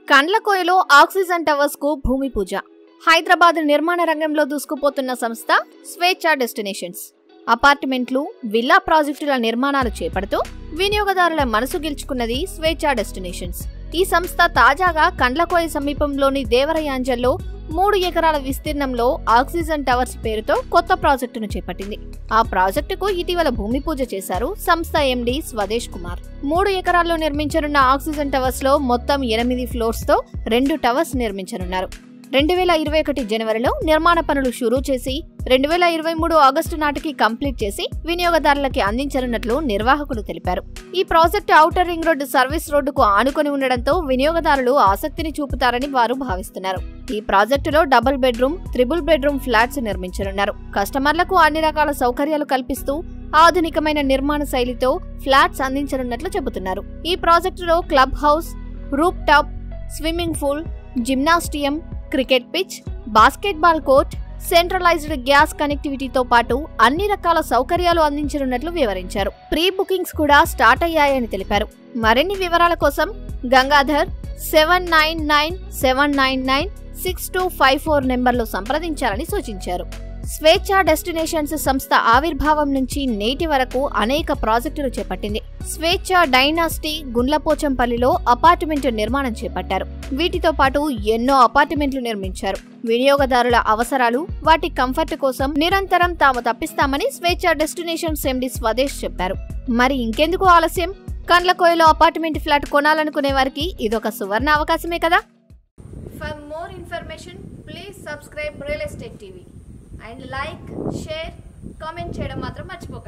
కండ్లకోయలో oxygen towers కు భూమి పూజ హైదరాబాద్ నిర్మాణ రంగంలో దూసుకుపోతున్న సంస్థ స్వేచ్ఛ డెస్టినేషన్స్ అపార్ట్మెంట్లు విల్లా ప్రాజెక్టుల నిర్మాణాలు చేపడుతూ వినియోగదారుల మనసు గెలుచుకున్నది స్వేచ్ఛ డెస్టినేషన్స్ ఈ సంస్థ తాజాగా కండ్లకోయ సమీపంలోని దేవరయాంజల్లో మూడు ఎకరాల విస్తీర్ణంలో ఆక్సిజన్ టవర్స్ పేరుతో కొత్త ప్రాజెక్టును చేపట్టింది ఆ ప్రాజెక్టుకు ఇటీవల భూమి పూజ చేశారు సంస్థ ఎండి స్వదేశ్ కుమార్ మూడు ఎకరాల్లో నిర్మించనున్న ఆక్సిజన్ టవర్స్ లో మొత్తం ఎనిమిది ఫ్లోర్స్ తో రెండు టవర్స్ నిర్మించనున్నారు రెండు వేల ఇరవై ఒకటి జనవరిలో నిర్మాణ పనులు షురూ చేసి రెండు వేల ఇరవై మూడు ఆగస్టు నాటికి కంప్లీట్ చేసి వినియోగదారులకి అందించనున్నట్లు నిర్వాహకులు తెలిపారు ఈ project outer ring road service రోడ్డుకు ఆనుకొని ఉండడంతో వినియోగదారులు ఆసక్తిని చూపుతారని వారు భావిస్తున్నారు ఈ ప్రాజెక్టులో double bedroom triple bedroom flats నిర్మించనున్నారు కస్టమర్లకు అన్ని రకాల సౌకర్యాలు కల్పిస్తూ ఆధునికమైన నిర్మాణ శైలితో ఫ్లాట్స్ అందించనున్నట్లు చెబుతున్నారు ఈ ప్రాజెక్టులో club house roof top swimming pool gymnasium cricket pitch basketball court centralised gas కనెక్టివిటీతో పాటు అన్ని రకాల సౌకర్యాలు అందించనున్నట్లు వివరించారు ప్రీ బుకింగ్స్ కూడా స్టార్ట్ అయ్యాయని తెలిపారు మరిన్ని వివరాల కోసం Gangadhar seven nine nine seven nine nine six two five four నెంబర్లో సంప్రదించాలని సూచించారు స్వేచ్ఛ డెస్టినేషన్స్ సంస్థ ఆవిర్భావం నుంచి నేటి వరకు అనేక ప్రాజెక్టులు చేపట్టింది స్వేచ్ఛ డైనాసిటీ గుండ్లపోచంపల్లిలో అపార్ట్మెంట్ నిర్మాణం చేపట్టారు వీటితో పాటు ఎన్నో అపార్ట్మెంట్లు నిర్మించారు వినియోగదారుల అవసరాలు వాటి కంఫర్ట్ కోసం నిరంతరం తాము తప్పిస్తామని స్వేచ్ఛ డెస్టినేషన్స్ ఎండి స్వదేశ్ చెప్పారు మరి ఇంకెందుకు ఆలస్యం కండ్లకోయలో అపార్ట్మెంట్ ఫ్లాట్ కొనాలనుకునే వారికి ఇదొక సువర్ణ అవకాశమే కదా for more information please subscribe real estate TV and like share comment చేయడం మాత్రం మర్చిపోకండి